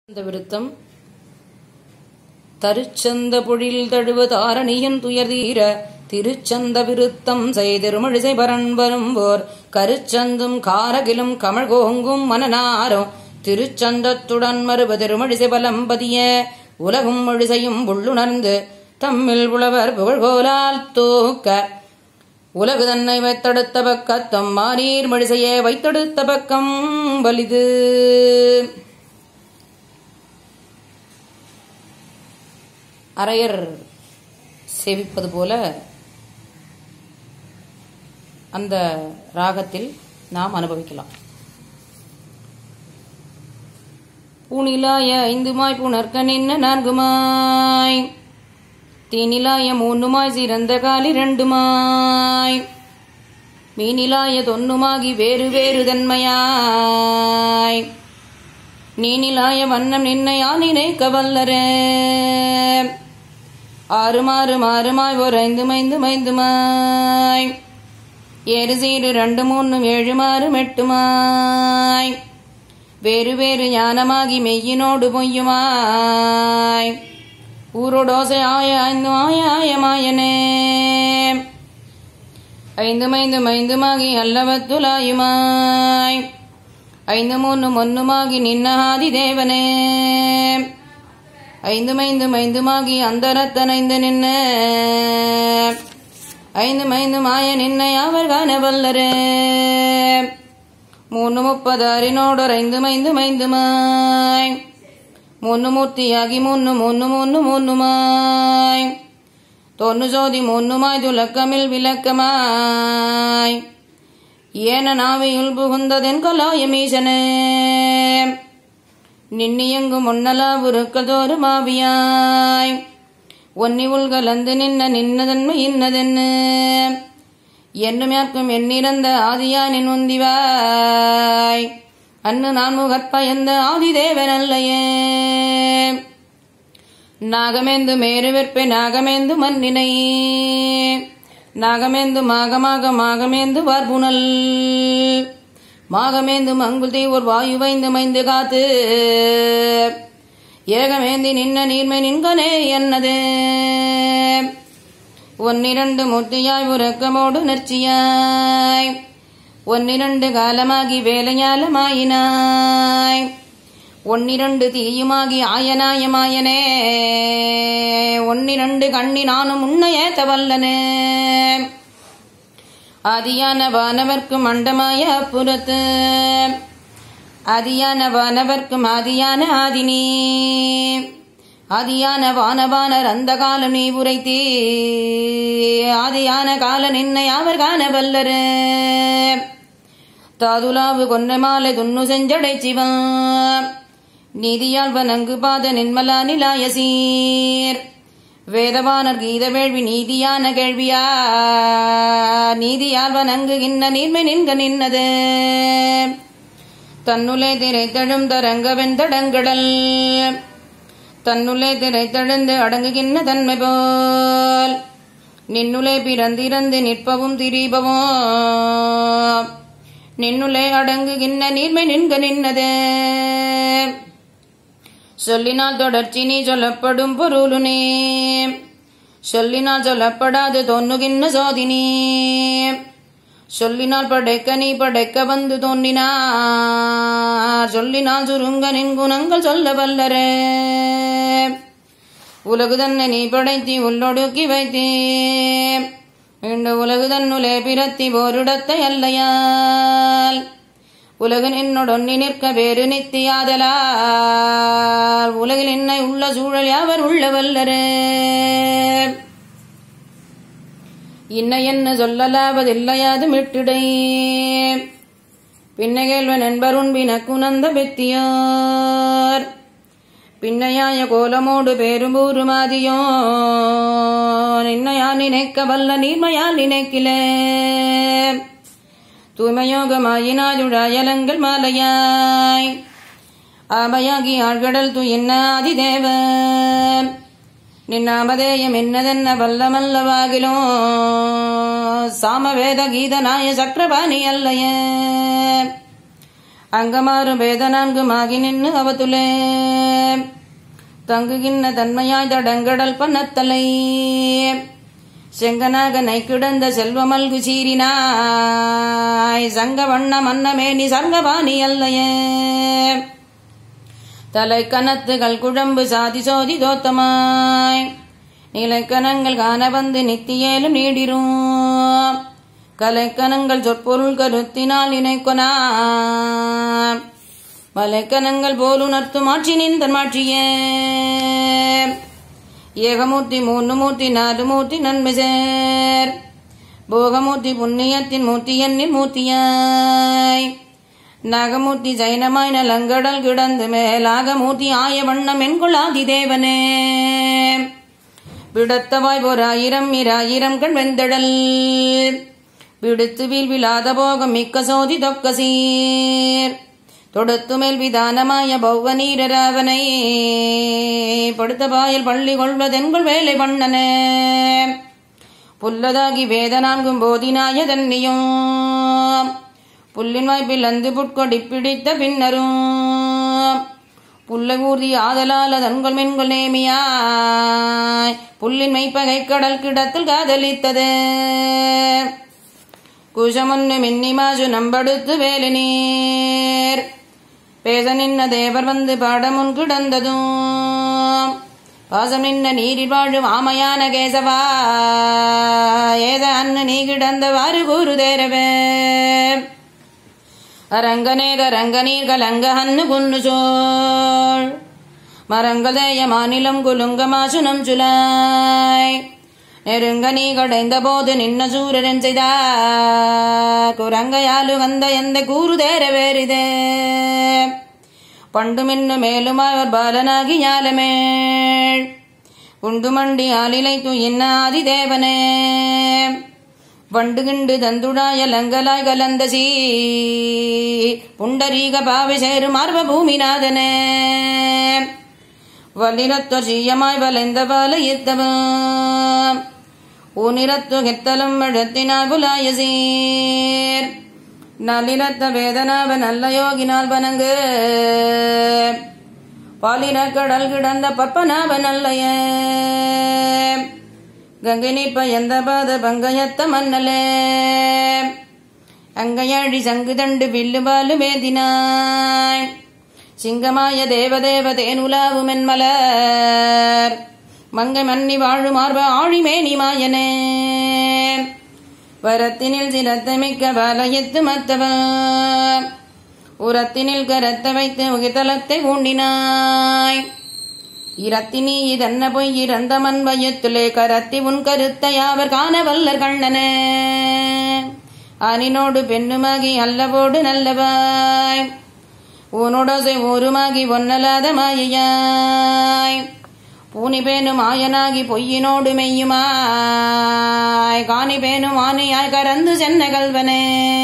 இந்த விருத்தம் தருச்சந்த பொழில் தழுவ தாரணியன் துயர் தீர திருச்சந்த விருத்தம் செய்திருமழிசை பரன் வரும்போர் கருச்சந்தும் காரகிலும் கமழ் கோங்கும் மனநாரும் திருச்சந்தத்துடன் மறுப திருமழிசை பலம் பதிய உலகும் மொழிசையும் உள்ளுணர்ந்து தம்மில் உழவர் புகழ்கோலால் தூக்க உலகு தன்னை வைத்தடுத்த பக்கத்தம் மாறீர் மழிசையே வைத்தடுத்த பக்கம் வலிது அரையர் சேவிப்பது போல அந்த ராகத்தில் நாம் அனுபவிக்கலாம் பூணிலாய ஐந்துமாய் புணர்க்க நின்ன நான்குமாய் தீனிலாய மூன்றுமாய் சிறந்த காலி ரெண்டுமாய் மீனிலாய தொன்னுமாகி வேறு வேறு தன்மையாய் நீனிலாய வண்ணம் நின்னையா நினைக்க வல்லரே ஆறு மாறு மாறுமாய் ஒரு ஐந்து மைந்து மைந்துமாய் ஏறு சீரு ரெண்டு மூணு ஏழு மாறு மெட்டுமாய் வேறு வேறு ஞானமாகி மெய்யினோடு பொய்யுமாய் ஊரோடோசை ஆய ஐந்து ஆய ஆய மாயனே ஐந்து மைந்து மைந்துமாகி அல்லவத்துலாயுமாய் ஐந்து மூணு ஒன்னுமாகி நின்ன ஆதி தேவனே ஐந்து மைந்து மைந்துமாகி அந்தரத்தனைந்து நின்ன ஐந்து மைந்து மாய நின்னை அவர் காண வல்லரே மூணு முப்பதாரினோடொரு ஐந்து மைந்து மைந்துமாய் மூணு மூர்த்தியாகி மூணு மூணு மூணு மூணுமாய் தொன்னு ஜோதி மூணுமாய் துலக்கமில் விளக்கமாய் ஏன நாவியுள் புகுந்ததென் கலாயமீசனே நின்னியங்கும் முன்னலா உருக்கதோறு மாவியாய் ஒன்னி உள்கலந்து நின்ன நின்னதன்மை இன்னதென்னு என்னும் யாருக்கும் எண்ணிறந்த ஆதியானின் உந்திவாய் அன்னு நான் முகற்பயந்த ஆதிதேவன் அல்லையே நாகமேந்து மேரு வெற்பே நாகமேந்து மன்னினை நாகமேந்து மாகமாக மாகமேந்து வார்புணல் மாகமேந்து மங்குள் தீவோர் வாயு வைந்து மைந்து காத்து ஏகமேந்தி நின்ன நீர்மை நின்கனே என்னது ஒன்னிரண்டு முத்தியாய் உறக்கமோடு நெர்ச்சியாய் ஒன்னிரண்டு காலமாகி வேலைஞாலமாயினாய் ஒன்னிரண்டு தீயுமாகி ஆயனாயமாயனே ஒன்னிரண்டு கண்ணி நானும் உன்னையே தவல்லனே ஆதியான வானவர்க்கும் அண்டமாய அப்புறத்து ஆதியான வானவர்க்கும் ஆதியான ஆதினி ஆதியான வானவானர் அந்த காலம் நீ உரைத்தே ஆதியான கால நின்னை அவர் காண வல்லரு தாதுலாவு கொன்ன மாலை துண்ணு செஞ்சடை சிவா நீதியால் வனங்கு பாத நின்மலா நிலாய சீர் வேதவானர் கீத வேள்வி நீதியான கேள்வியா நீதியால் வணங்குகின்ற நீர்மை நின்க நின்னது தன்னுலே திரைத்தழும் தரங்க வெந்தடங்கடல் தன்னுலே திரைத்தழுந்து அடங்குகின்ற தன்மை போல் நின்னுலே பிறந்திறந்து நிற்பவும் திரிபவும் நின்னுலே அடங்குகின்ற நீர்மை நின்க நின்னது சொல்லினால் தொடர்ச்சி நீ சொல்லப்படும் பொருளுனே சொல்லினால் சொல்லப்படாது தோன்னுகின்ற சோதினே சொல்லினால் படைக்க நீ படைக்க வந்து தோன்றினார் சொல்லினால் சுருங்க நின் குணங்கள் சொல்ல வல்லரே உலகு தன்னை நீ படைத்தி உள்ளொடுக்கி வைத்தே இந்த உலகு தன்னுலே பிறத்தி ஓரிடத்தை அல்லையால் உலகு நின்னொடொன்னி நிற்க வேறு நித்தியாதலால் உலகில் என்னை உள்ள சூழல் யாவர் உள்ள வல்லரே இன்ன என்ன சொல்லலாவதில்லையாது மிட்டிடை பின்ன கேள்வன் என்பருண் பினக்குணந்த பெத்தியார் பின்னையாய கோலமோடு பேரும்பூருமாதியோ நின்னையா நினைக்க வல்ல நீர்மையால் நினைக்கிலே தூய்மையோகமாயினாயுழாயலங்கள் மாலையாய் ஆபையாகி ஆழ்கடல் து என்ன ஆதிதேவ நின்னாமதேயம் என்னதென்ன வல்லமல்லவாகிலோ சாமவேத கீதனாய சக்கரபாணி அல்லையே அங்கமாறு வேத நான்குமாகி நின்னு அவத்துலே தங்குகின்ற தன்மையாய் தடங்கடல் பண்ணத்தலை செங்கனாகனை கிடந்த செல்வமல்கு சீரினாய் சங்க வண்ண மன்னமேனி சர்ங்கபாணி அல்லையே தலை கனத்துகள் குழம்பு சாதி சோதி தோத்தமாய் நிலைக்கணங்கள் காண வந்து நித்தியேலும் நீடிரும் கலைக்கணங்கள் சொற்பொருள் கருத்தினால் நினைக்கொனா மலைக்கணங்கள் போலுணர்த்தும் ஆட்சி நின்றன் மாட்சியே ஏகமூர்த்தி மூன்று மூர்த்தி நாலு மூர்த்தி நன்மை சேர் போகமூர்த்தி புண்ணியத்தின் மூர்த்தி எண்ணில் மூர்த்தியாய் நாகமூர்த்தி ஜைனமாய் நலங்கடல் கிடந்து மேலாக மூர்த்தி ஆய வண்ணம் என்கொள்ளாதி தேவனே விடத்தவாய் ஓர் ஆயிரம் இராயிரம் கண் வெந்தடல் விடுத்து வீல் விழாத போகம் மிக்க சோதி தொக்க சீர் தொடுத்து மேல் விதானமாய பௌவ நீரராவனை படுத்த பாயல் பள்ளி கொள்வதென்குள் வேலை பண்ணனே புல்லதாகி வேத நான்கும் போதினாய தன்னியும் புல்லின் வாய்ப்பில் அந்து புட்கொடி பிடித்த பின்னரும் புல்லை ஊர்தி ஆதலால் அதன்கொள் மென்கொள் நேமியாய் புல்லின் மெய்ப்பகை கடல் கிடத்தில் காதலித்தது குஷமொன்னு மின்னி மாசு நம்படுத்து வேலை நீர் பேச நின்ன தேவர் வந்து பாடமுன் கிடந்ததும் பாசம் நின்ன நீரில் வாழும் ஆமையான கேசவா ஏத அன்னு நீ கிடந்தவாறு கூறு தேரவே அரங்கநேக ரங்கநீர் கலங்க ஹன்னு குன்னு சோழ் மரங்கதேய மாநிலம் குலுங்க மாசுனம் சுலாய் நெருங்க நீ கடைந்த போது நின்ன சூரன் செய்தா குரங்கையாலு வந்த எந்த கூறு தேர வேறிதே பண்டு மின்னு மேலுமாய் பாலனாகி ஞாலமேள் உண்டு மண்டி ஆலிலைத்து இன்னாதி தேவனே வண்டு கிண்டு தந்துடாய லங்கலாய் கலந்த சீ புண்டரீக பாவை சேரும் மார்ப பூமிநாதனே வல்லினத்துவ சீயமாய் வளைந்த பால இத்தவம் ஊனிரத்துவ கெத்தலும் மழத்தினால் புலாய சீர் நளினத்த வேதனாவ நல்ல யோகினால் வணங்கு பாலின கடல் கிடந்த பற்பனாவ நல்லைய கங்கை நிற்ப எந்த பாத பங்கயத்த மன்னலே அங்கையாழி சங்கு தண்டு வில்லு பாலு மேதினாய் சிங்கமாய தேவதேவ தேனுலாவும் என்மலர் மங்கை மன்னி வாழும் மார்ப ஆழிமேனி மாயனே வரத்தினில் சிரத்தை மிக்க வலயத்து மத்தவ உரத்தினில் கரத்த வைத்து உகிதலத்தை ஊண்டினாய் இரத்தினி இதன்ன பொய் இறந்த மண் வயத்துலே கரத்தி உன் கருத்தை அவர் காண வல்லர் கண்ணனே அனினோடு பெண்ணுமாகி அல்லவோடு நல்லவாய் உன்னோடசை ஊருமாகி ஒன்னலாத மாயையாய் பூனி பேனும் ஆயனாகி பொய்யினோடு மெய்யுமாய் காணி பேனும் ஆனையாய் கறந்து சென்ன கல்வனே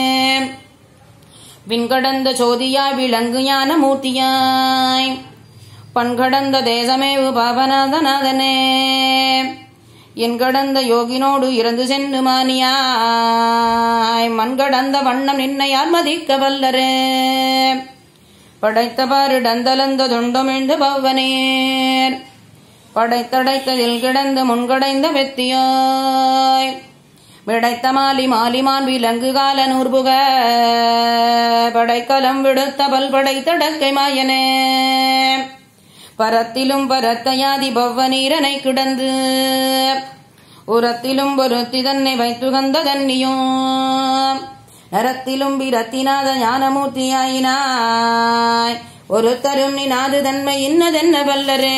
விண்கடந்த சோதியாய் விளங்கு ஞான மூர்த்தியாய் பண்கடந்த தேசமேவு பாபநாதநாதனே என் கடந்த யோகினோடு இறந்து சென்று மானியாய் மண்கடந்த வண்ணம் நின்னை யார் மதிக்க வல்லரே படைத்த பாரு டந்தலந்த தொண்டமிழ்ந்து பவனேர் படைத்தடைத்ததில் கிடந்து முன்கடைந்த வெத்தியாய் விடைத்த மாலி மாலிமான் விலங்கு கால நூர்புக படைக்கலம் விடுத்த பல் படைத்தடக்கை மாயனே பரத்திலும் பரத்தையாதி பவ்வநீரனை கிடந்து உரத்திலும் பொருத்தி தன்னை வைத்துகந்த தன்னியும் நரத்திலும் பிரத்தினாத ஞானமூர்த்தியாயினாய் ஒருத்தரும் நினாது தன்மை இன்னதென்ன வல்லரே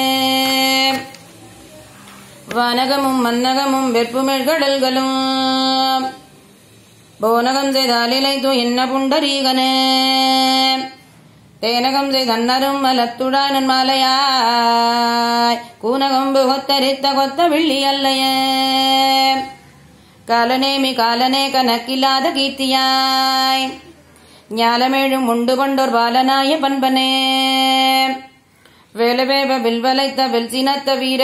வானகமும் மன்னகமும் வெப்புமெழ் கடல்களும் போனகம் செய்தாலிலைத்து என்ன புண்டரீகனே தேனகம் செய்தன்னரும் மலத்துடானன் மாலையாய் கூனகம்பு கொத்தரித்த கொத்த விள்ளி அல்லையே காலநேமி காலனே கணக்கில்லாத கீர்த்தியாய் ஞாலமேழும் உண்டு கொண்டோர் பாலனாய பண்பனே வேலவேவ வில்வலைத்த வெல்சினத்த வீர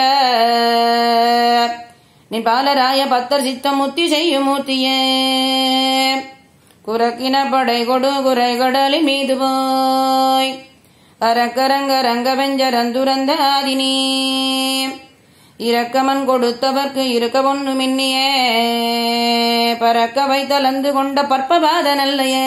நீ பாலராய பத்தர் சித்தம் முத்தி செய்யும் மூர்த்தியே குரக்கின படை கொடு குறை கடலி மீது போய் அரக்கரங்க ரங்கவெஞ்ச ரந்துரந்த ஆதினி இரக்கமன் கொடுத்தவர்க்கு இருக்க ஒண்ணு மின்னியே பறக்க வைத்தலந்து கொண்ட பற்பபாத நல்லையே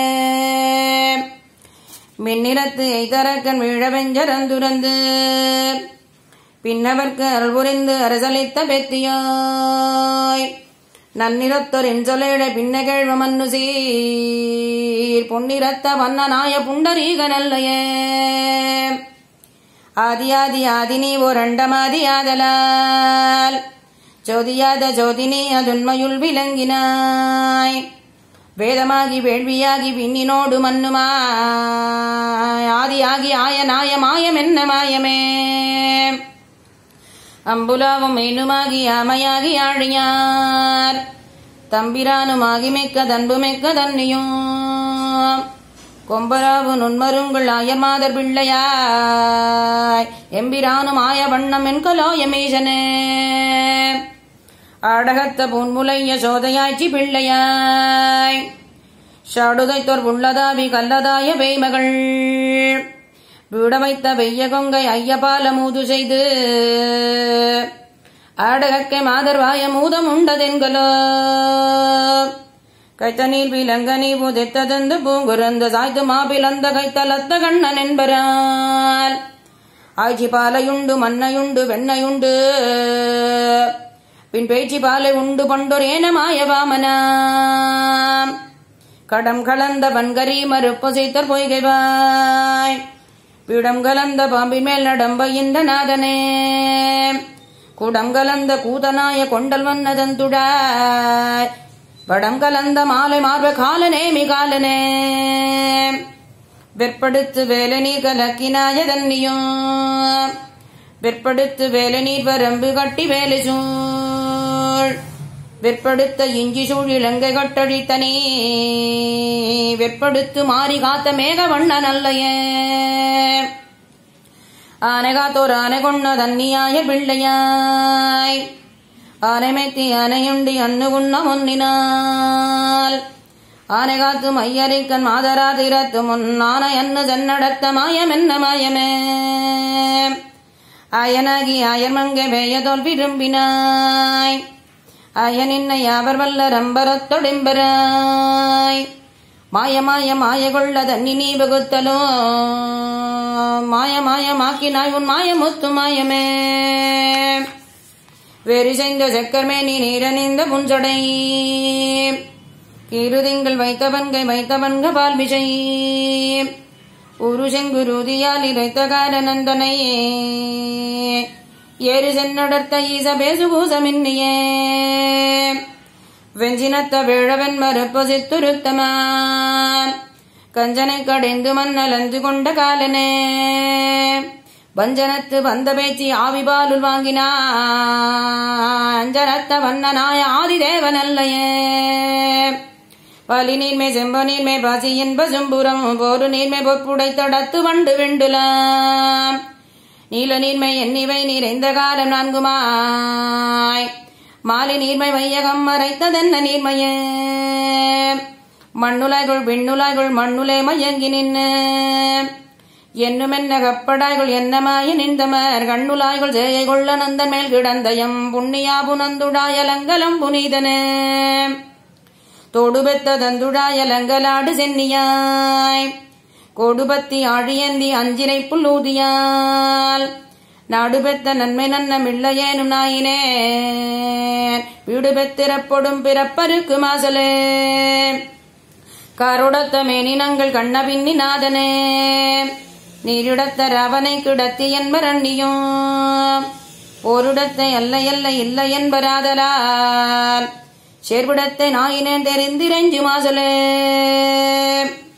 மின்னிறத்து எய்தரக்கன் வீழவெஞ்ச ரந்துரந்து பின்னவர்க்கு அல்புரிந்து அரசளித்த பெத்தியாய் நன்னிறத்தொர் எஞ்சொலேட பின்ன கேழ்வ மன்னு சீர் பொன்னிறத்த வண்ணனாய புண்டரீக நல்லையே ஆதியாதி ஆதினி ஓரண்டமாதி ஆதலால் ஜோதியாத ஜோதினி அதுண்மையுள் விளங்கினாய் வேதமாகி வேள்வியாகி விண்ணினோடு மன்னுமாய் ஆதியாகி ஆய நாய மாயம் என்ன மாயமே அம்புலாவும் மீனுமாகி ஆமையாகி ஆழியார் தம்பிரானுமாகி மிக்க தன்பு மிக்க தன்னியும் கொம்பராவு நுண்மருங்கள் ஆயர் மாதர் பிள்ளையாய் எம்பிரானும் ஆய வண்ணம் என்கலோ எமீசனே ஆடகத்த பூன்முலைய சோதையாய்ச்சி பிள்ளையாய் ஷாடுதைத்தோர் உள்ளதாவி கல்லதாய பேய்மகள் வீட வைத்த வெய்ய கொங்கை ஐயபால மூது செய்து ஆடகக்கை மாதர்வாய மூதம் உண்டதென்கலோ கைத்தனில் விலங்கனி புதைத்ததெந்து பூங்குறந்து சாய்த்து மாபிலந்த கைத்தலத்த கண்ணன் என்பரால் ஆய்ச்சி பாலையுண்டு மண்ணையுண்டு வெண்ணையுண்டு பின் பேச்சு பாலை உண்டு பண்டொர் ஏனமாய வாமனாம் கடம் கலந்த வன்கரி மறுப்பு செய்தர் பொய்கைவாய் பிடம் கலந்த பாம்பின் மேல் நடம்ப இந்த நாதனே குடம் கலந்த கூதனாய கொண்டல் வண்ணதந்துடாய் வடம் கலந்த மாலை மார்ப காலனே மிகாலனே வெற்படுத்து வேலை நீர் கலக்கினாய தன்னியும் வெற்படுத்து வேலை நீர் வரம்பு கட்டி வேலை சூழ் வெற்படுத்த இஞ்சி சூழ் இலங்கை கட்டழித்தனே வெற்படுத்து மாறி காத்த மேக வண்ண நல்லையே ஆனை காத்தோர் ஆனை கொண்ட தன்னியாய பிள்ளையாய் ஆனைமைத்தி ஆனையுண்டி அன்னு உண்ண முன்னினால் ஆனை காத்து மையரிக்கன் மாதரா திறத்து முன் ஆனை அன்னு தன்னடத்த மாயம் என்ன மாயமே ஆயனாகி ஆயர் மங்கை வேயதோல் விரும்பினாய் ஆயனின்னை யாவர் வல்ல ரம்பரத்தொடிம்பராய் மாய மாய மாய கொள்ள தன்னி நீ வகுத்தலோ மாய மாயமாக்கினாய் உன் மாயமுத்து மாயமே வேறு செய்த செக்கர்மே நீ நீரணிந்த புஞ்சடை கீருதிங்கள் வைத்தவன்கை வைத்தவன்க பால் விஷை உரு செங்குருதியால் இறைத்த காரணந்தனை ஏறு சென்னடர்த்த ஈச பேசு பூசமின்னியே வெஞ்சினத்த வேழவன் மறுப்பு சித்துருத்தமான் கஞ்சனை கடைந்து மன்னலந்து கொண்ட காலனே வஞ்சனத்து வந்த பேச்சு ஆவிபாலுள் வாங்கினான் அஞ்சனத்த வண்ணனாய ஆதிதேவன் அல்லையே பலி நீர்மை செம்ப நீர்மை பாசி என்ப செம்புறம் போரு நீர்மை பொற்புடை தடத்து வண்டு வெண்டுலாம் நீல நீர்மை எண்ணிவை நிறைந்த காலம் நான்குமாய் மாலை நீர்மை வையகம் மறைத்ததென்ன நீர்மையே மண்ணுலாய்கள் விண்ணுலாய்கள் மண்ணுலே மயங்கி நின்று என்னுமென்ன கப்படாய்கள் என்னமாய நின்றமர் கண்ணுலாய்கள் ஜெயை கொள்ள நந்தன் மேல் கிடந்தயம் புண்ணியா புனந்துடாய லங்கலம் புனிதனே தொடுபெத்த தந்துடாய லங்கலாடு சென்னியாய் கொடுபத்தி ஆழியந்தி அஞ்சினை புல்லூதியால் நாடு பெத்த நன்மை நன்னமில்லையேனும் நாயினே வீடு பெத்திறப்பொடும் பிறப்பருக்கு மாசலே கருடத்த மேனினங்கள் கண்ண பின்னி நாதனே நீரிடத்த ராவனை கிடத்தி என்பரண்ணியும் ஓரிடத்தை அல்ல அல்ல இல்லை என்பராதலால் சேர்விடத்தை நாயினேன் தெரிந்திரெஞ்சு மாசலே